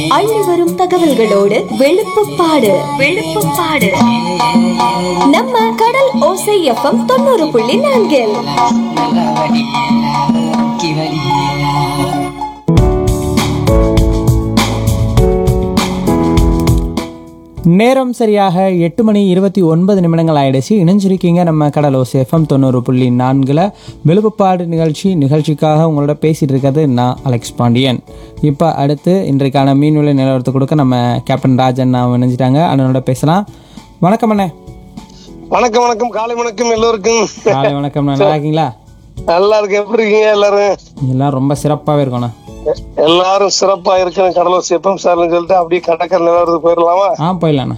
அள்ளி வரும் தகவல்களோடு வெளுப்புப்பாடு வெளுப்புப்பாடு நம்ம கடல் ஓசை எஃப்எம் தொண்ணூறு புள்ளி நான்கில் நல்லா வடி கி வடி நேரம் சரியாக எட்டு மணி இருபத்தி ஒன்பது நிமிடங்கள் ஆயிடுச்சு இணைஞ்சிருக்கீங்க நம்ம கடலோஸ் எஃப்எம் தொண்ணூறு புள்ளி நான்கில் வெளுப்புப்பாடு நிகழ்ச்சி நிகழ்ச்சிக்காக உங்களோட பேசிகிட்டு இருக்கிறது நான் அலெக்ஸ் பாண்டியன் இப்போ அடுத்து இன்றைக்கான மீன்விலை நிலவரத்தை கொடுக்க நம்ம கேப்டன் ராஜன் நான் இணைஞ்சிட்டாங்க அண்ணனோட பேசலாம் வணக்கம் அண்ணே வணக்கம் வணக்கம் காலை வணக்கம் எல்லோருக்கும் காலை வணக்கம் நல்லா இருக்கீங்களா நல்லா இருக்கு எப்படி இருக்கீங்க எல்லாரும் எல்லாம் ரொம்ப சிறப்பாகவே இருக்கோண்ணா எ- எல்லாரும் சிறப்பா இருக்கணும் கடலூர் சிப்பம் சார்னு சொல்லிட்டு அப்படியே கடற்கரை நிலவரத்துக்கு போயிடலாமா ஆ போயிடலாண்ணா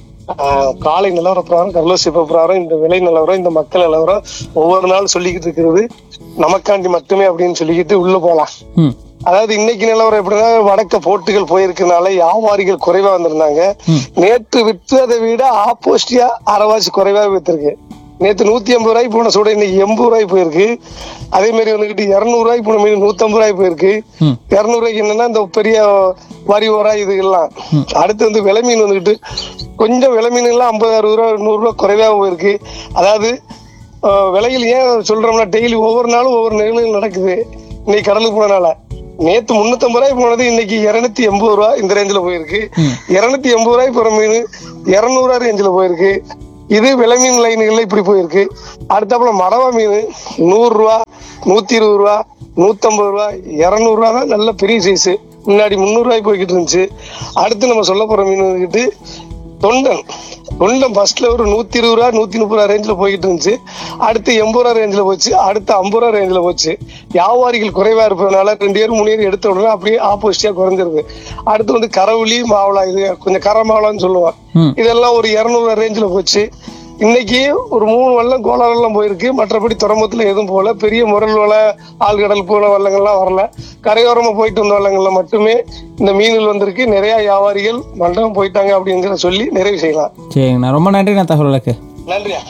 ஆஹ், காலை நிலவர பிரகாரம் கடலூர் சிப்ப பிரகாரம் இந்த விலை நிலவரம் இந்த மக்கள் நிலவரம் ஒவ்வொரு நாள் சொல்லிக்கிட்டு இருக்கிறது நமக்காண்டி மட்டுமே அப்படின்னு சொல்லிக்கிட்டு உள்ள போலாம் ம் அதாவது இன்னைக்கு நிலவரம் எப்படின்னா வடக்க போட்டுகள் போயிருக்கனால வியாபாரிகள் குறைவா வந்திருந்தாங்க நேற்று விற்றதை விட ஆப்போசிட்டியா அரைவாசி குறைவா வித்திருக்கு நேத்து நூத்தி ஐம்பது ரூபாய்க்கு போன சூட இன்னைக்கு எண்பது ரூபாய்க்கு போயிருக்கு அதே மாதிரி வந்துகிட்டு இருநூறு ரூபாய்க்கு போன மீன் நூத்தம்பது ரூபாய்க்கு போயிருக்கு ம். இருநூறு ரூபாய்க்கு என்னன்னா இந்த பெரிய வரி ஓரா இது எல்லாம் அடுத்து வந்து விலை மீன் வந்துகிட்டு கொஞ்சம் விலை மீன் எல்லாம் ஐம்பது அறுபது ரூபா நூறு ரூபாய் குறைவா போயிருக்கு அதாவது அஹ், விலையில் ஏன் சொல்றோம்னா டெய்லி ஒவ்வொரு நாளும் ஒவ்வொரு நிகழ்வுகள் நடக்குது இன்னைக்கு கடலுக்கு போனனால நேத்து முன்னூத்தம்பது ரூபாய் போனது இன்னைக்கு இருநூத்தி எண்பது ரூபா இந்த ரேஞ்சில போயிருக்கு இருநூத்தி எண்பது ரூபாய் போற மீன் இருநூறு ரூபாய் ரேஞ்சில போயிருக்கு இது விலை மீன் லைன்கள்ல இப்படி போயிருக்கு அடுத்தாப்புல மரவா மீன் நூறு ரூபா நூத்தி இருபது ரூபா நூத்தம்பது ரூபா இருநூறு ரூபா தான் நல்ல பெரிய சைஸ் முன்னாடி முந்நூறு ரூபாய் போய்கிட்டு இருந்துச்சு அடுத்து நம்ம சொல்ல போற மீன் வந்துகிட்டு தொண்டன் தொண்டன் ஃபர்ஸ்ட்ல ஒரு நூத்தி இருபது ரூபா நூத்தி முப்பது ரூபா ரேஞ்சில போய்கிட்டு இருந்துச்சு அடுத்து எண்பது ரூபா ரேஞ்சில போச்சு அடுத்து ஐம்பது ரூபா ரேஞ்சில போச்சு வியாபாரிகள் குறைவா இருப்பதனால ரெண்டு பேரும் மூணு பேர் எடுத்த உடனே அப்படியே ஆப்போசிட்டா குறைஞ்சிருது அடுத்து வந்து கரவுளி மாவளா இது கொஞ்சம் கர மாவளான்னு சொல்லுவோம் ம். இதெல்லாம் ஒரு இருநூறு ரேஞ்சில போச்சு இன்னைக்கு ஒரு மூணு வல்லம் கோலாரெல்லாம் போயிருக்கு மற்றபடி துறைமுகத்துல எதுவும் போல பெரிய முரல் வலை ஆழ்கடல் போல வள்ளங்கள்லாம் வரல கரையோரமா போயிட்டு வந்த வள்ளங்கள்ல மட்டுமே இந்த மீன்கள் வந்திருக்கு நிறைய வியாபாரிகள் மண்டபம் போயிட்டாங்க அப்படிங்கிற சொல்லி நிறைவு செய்யலாம் சரிங்கண்ணா ரொம்ப நன்றிண்ணா தகவலுக்கு நன்றியா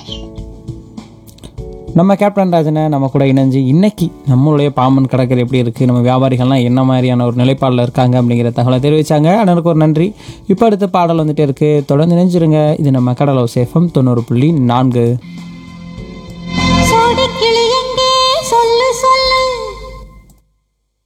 நம்ம கேப்டன் ராஜனை நம்ம கூட இணைஞ்சு இன்னைக்கு நம்மளுடைய பாம்பன் கடற்கரை எப்படி இருக்குது நம்ம வியாபாரிகள்லாம் என்ன மாதிரியான ஒரு நிலைப்பாடில் இருக்காங்க அப்படிங்கிற தகவலை தெரிவிச்சாங்க அண்ணனுக்கு ஒரு நன்றி இப்போ அடுத்த பாடல் வந்துட்டே இருக்குது தொடர்ந்து இணைஞ்சிருங்க இது நம்ம கடலோ சேஃபம் தொண்ணூறு புள்ளி நான்கு